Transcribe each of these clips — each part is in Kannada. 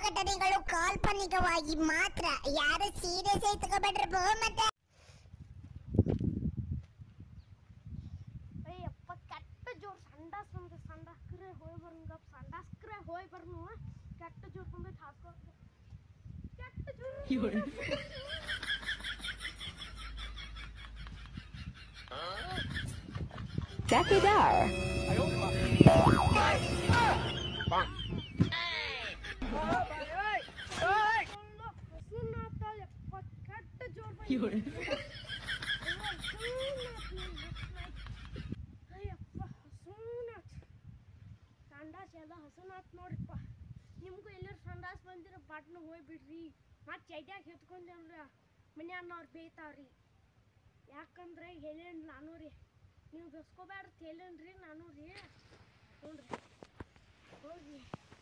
ಘಟನೆಗಳು ಕಾಲ್ಪನಿಕವಾಗಿ ಮಾತ್ರ ಯಾರು ಸೀರಿಯಸ್ ಆಗಿ ತಗೋಬೇಡ್ರಿ ಬೋ ಮತ್ತೆ ಅಯ್ಯಪ್ಪ ಕೆಟ್ಟ ಜೋರ್ ಸಂಡಾಸ್ ಬಂದು ಸಂಡಾಸ್ಕ್ರೆ ಹೋಯ್ ಬರ್ನಗಪ್ಪ ಸಂಡಾಸ್ಕ್ರೆ ಹೋಯ್ ಬರ್ನು ಕೆಟ್ಟ ಜೋರ್ ಬಂದೈತೆ ಹಾಕೋ ಕೆಟ್ಟ ಜೋರ್ Dakidar. ಹಸುನಾತಯಪ್ಪ ಕೆಟ್ಟ ಜೋರ್ ಬಂದೈತೆ ಅಯ್ಯಪ್ಪ ಹಸುನಾಥ್ ಸಂಡಾಸ್ ಎಲ್ಲ ಹಸುನಾಥ್ ನೋಡ್ರಿಪ್ಪ ನಿಮ್ಗೂ ಎಲ್ಲರೂ ಸಂಡಾಸ್ ಬಂದಿರ ಬಾಟ್ನ ಹೋಗಿ ಬಿಡ್ರಿ ಮತ್ತೆ ಚೈಟ್ಯಾಗ ಎತ್ಕೊಂಡ್ರ ಮನ್ಯಾನವ್ರು ಬೇಯ್ತಾವ್ರಿ ಯಾಕಂದ್ರೆ ಹೇಳೇನ್ ನಾನು ರೀ ನೀವು ಬೆಸ್ಕೋಬ್ಯಾಡ್ರಿ ಹೇಳೇನ್ರಿ ನಾನು ರೀ ನೋಡ್ರಿ ಹೋಗಿ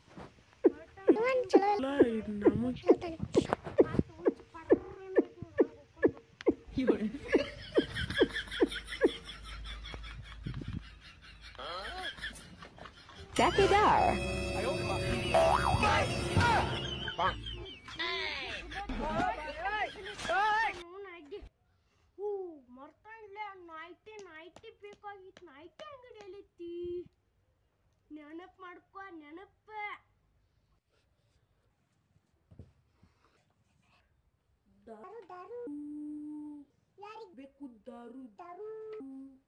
Dakidar. ಹೂ ಮರ್ತಾನ್ಲೆ ನೈಟಿ ನೈಟಿ ಬೇಕಾಗಿತ್ತು ನೈಟಿ ಅಂಗಡಿ ಎಲ್ಲಿತ್ತಿ ನೆನಪು ಮಾಡ್ಕೊ ನೆನಪು ದಾರು ದಾರು ಯಾರಿಗ್ ಬೇಕು ದಾರು ದಾರು